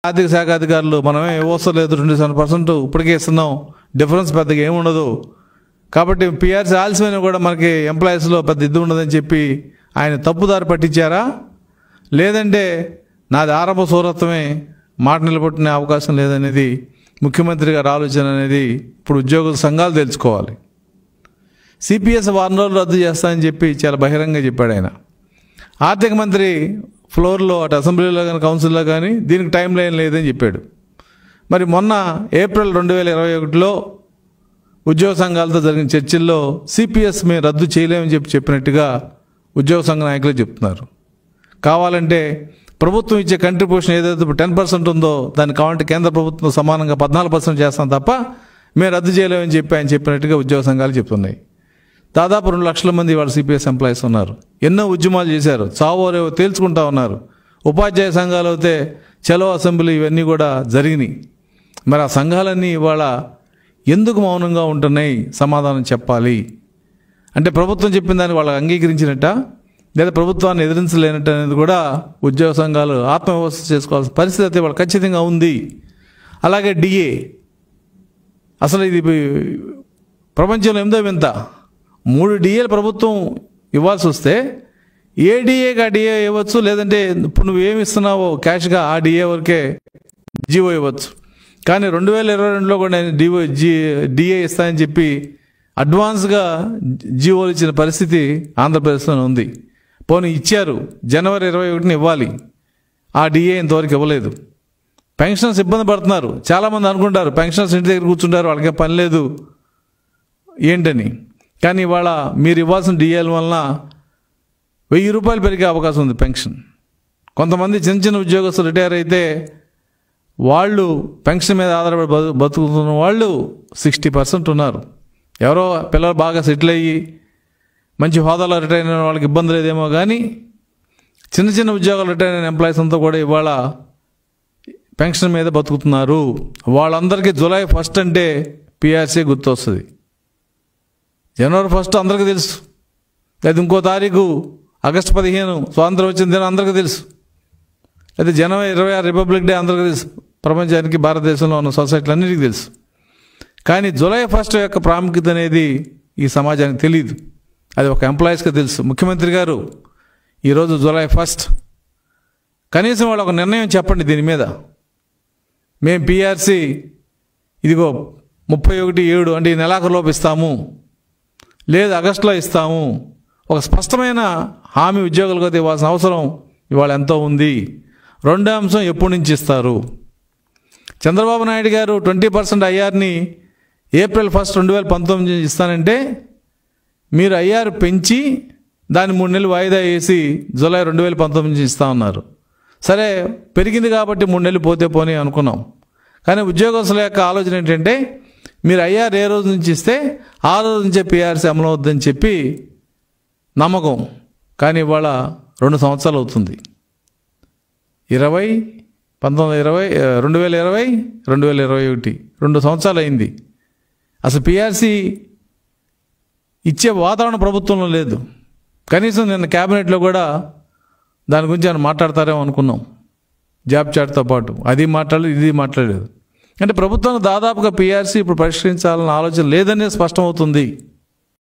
ఆర్థిక శాఖ అధికారులు మనమే ఇవ్వసం లేదు ట్వంటీ సెవెన్ పర్సెంట్ ఇప్పటికే ఇస్తున్నాం డిఫరెన్స్ పెద్దగా ఏముండదు కాబట్టి పిఆర్సీ ఆలస్యమైన కూడా మనకి ఎంప్లాయీస్లో పెద్ద ఇది ఉండదని చెప్పి ఆయన తప్పుదారి పట్టించారా లేదంటే నాది ఆరంభ సౌరత్వమే మాట నిలబెట్టిన అవకాశం లేదనేది ముఖ్యమంత్రి గారి ఆలోచన అనేది ఇప్పుడు ఉద్యోగుల సంఘాలు తెలుసుకోవాలి సిపిఎస్ వారం రోజులు రద్దు చేస్తానని చెప్పి చాలా బహిరంగంగా చెప్పాడు ఆయన ఆర్థిక మంత్రి ఫ్లోర్లో అటు అసెంబ్లీలో కానీ కౌన్సిల్లో కానీ దీనికి టైం లైన్ లేదని చెప్పాడు మరి మొన్న ఏప్రిల్ రెండు వేల ఇరవై ఒకటిలో ఉద్యోగ సంఘాలతో జరిగిన చర్చల్లో సిపిఎస్ మేము రద్దు చేయలేమని చెప్పి చెప్పినట్టుగా ఉద్యోగ సంఘ నాయకులు చెప్తున్నారు కావాలంటే ప్రభుత్వం ఇచ్చే కంట్రిబ్యూషన్ ఏదైతే టెన్ పర్సెంట్ ఉందో దాన్ని కావాలంటే కేంద్ర ప్రభుత్వం సమానంగా పద్నాలుగు పర్సెంట్ చేస్తాం తప్ప మేము రద్దు చేయలేమని చెప్పి ఆయన చెప్పినట్టుగా ఉద్యోగ సంఘాలు చెప్తున్నాయి దాదాపు రెండు లక్షల మంది వాళ్ళ సిపిఎస్ ఎంప్లాయీస్ ఉన్నారు ఎన్నో ఉద్యమాలు చేశారు చావో రేవో తేల్చుకుంటా ఉన్నారు ఉపాధ్యాయ సంఘాలు అయితే చలో అసెంబ్లీ ఇవన్నీ కూడా జరిగినాయి మరి ఆ సంఘాలన్నీ ఇవాళ ఎందుకు మౌనంగా ఉంటున్నాయి సమాధానం చెప్పాలి అంటే ప్రభుత్వం చెప్పిన దాన్ని వాళ్ళు అంగీకరించినట్ట లేదా ప్రభుత్వాన్ని ఎదిరించలేనట్టు అనేది కూడా ఉద్యోగ సంఘాలు ఆత్మవిమర్శ చేసుకోవాల్సిన పరిస్థితి అయితే వాళ్ళు ఖచ్చితంగా ఉంది అలాగే డిఏ అసలు ఇది ప్రపంచంలో ఎనిమిదో వింత మూడు డిఏలు ప్రభుత్వం ఇవ్వాల్సి వస్తే ఏ డిఏకి ఆ డిఏ ఇవ్వచ్చు లేదంటే ఇప్పుడు నువ్వు ఏమి ఇస్తున్నావో క్యాష్గా ఆ డిఏ వరకే జీవో ఇవ్వచ్చు కానీ రెండు వేల ఇరవై రెండులో కూడా నేను డిఓ జీ డిఏ ఇస్తానని చెప్పి అడ్వాన్స్గా జీవోలు ఇచ్చిన పరిస్థితి ఆంధ్రప్రదేశ్లో ఉంది పోనీ ఇచ్చారు జనవరి ఇరవై ఒకటిని ఇవ్వాలి ఆ డిఏ ఇంతవరకు ఇవ్వలేదు పెన్షన్స్ ఇబ్బంది పడుతున్నారు చాలామంది అనుకుంటారు పెన్షన్స్ ఇంటి దగ్గర కూర్చుంటారు వాళ్ళకి పని లేదు ఏంటని కానీ ఇవాళ మీరు ఇవ్వాల్సిన డిఏల వలన వెయ్యి రూపాయలు పెరిగే అవకాశం ఉంది పెన్షన్ కొంతమంది చిన్న చిన్న ఉద్యోగస్తులు రిటైర్ అయితే వాళ్ళు పెన్షన్ మీద ఆధారపడి బతు బతుకుతున్న వాళ్ళు సిక్స్టీ పర్సెంట్ ఉన్నారు ఎవరో పిల్లలు బాగా సెటిల్ అయ్యి మంచి హోదాలో రిటైర్ అయిన వాళ్ళకి ఇబ్బంది లేదేమో కానీ చిన్న చిన్న ఉద్యోగాలు రిటైర్ అయిన ఎంప్లాయీస్ అంతా కూడా ఇవాళ పెన్షన్ మీద బతుకుతున్నారు వాళ్ళందరికీ జూలై ఫస్ట్ అంటే పిఆర్సీ గుర్తొస్తుంది జనవరి ఫస్ట్ అందరికీ తెలుసు లేదా ఇంకో తారీఖు ఆగస్టు పదిహేను స్వాతంత్రం వచ్చిన దినం అందరికీ తెలుసు అయితే జనవరి ఇరవై ఆరు రిపబ్లిక్ డే అందరికీ తెలుసు ప్రపంచానికి భారతదేశంలో ఉన్న సొసైటీలు అన్నిటికీ తెలుసు కానీ జూలై ఫస్ట్ యొక్క ప్రాముఖ్యత అనేది ఈ సమాజానికి తెలియదు అది ఒక ఎంప్లాయీస్కి తెలుసు ముఖ్యమంత్రి గారు ఈరోజు జూలై ఫస్ట్ కనీసం వాళ్ళు ఒక నిర్ణయం చెప్పండి దీని మీద మేము పిఆర్సి ఇదిగో ముప్పై ఒకటి ఏడు అంటే ఈ నెలాఖరులోపు ఇస్తాము లేదు ఆగస్టులో ఇస్తాము ఒక స్పష్టమైన హామీ ఉద్యోగులకు ఇవ్వాల్సిన అవసరం ఇవాళ ఎంతో ఉంది రెండో అంశం ఎప్పటి నుంచి ఇస్తారు చంద్రబాబు నాయుడు గారు ట్వంటీ పర్సెంట్ ఐఆర్ని ఏప్రిల్ ఫస్ట్ రెండు వేల పంతొమ్మిది ఇస్తానంటే మీరు ఐఆర్ పెంచి దాన్ని మూడు నెలలు వాయిదా వేసి జూలై రెండు వేల పంతొమ్మిది నుంచి ఇస్తా ఉన్నారు సరే పెరిగింది కాబట్టి మూడు నెలలు పోతే పోనీ అనుకున్నాం కానీ ఉద్యోగస్తుల యొక్క ఆలోచన ఏంటంటే మీరు ఐఆర్ ఏ రోజు నుంచి ఇస్తే ఆ రోజు నుంచే పిఆర్సీ అమలు అవుద్దని చెప్పి నమ్మకం కానీ ఇవాళ రెండు సంవత్సరాలు అవుతుంది ఇరవై పంతొమ్మిది ఇరవై ఆ, రెండు వేల ఇరవై రెండు వేల ఇరవై ఒకటి రెండు సంవత్సరాలు అయింది అసలు పిఆర్సీ ఇచ్చే వాతావరణం ప్రభుత్వంలో లేదు కనీసం నిన్న క్యాబినెట్లో కూడా దాని గురించి ఆయన మాట్లాడతారేమో అనుకున్నాం జాబ్ చాట్తో పాటు అది మాట్లాడలేదు ఇది మాట్లాడలేదు అంటే ప్రభుత్వానికి దాదాపుగా పిఆర్సీ ఇప్పుడు పరిష్కరించాలన్న ఆలోచన లేదనే స్పష్టమవుతుంది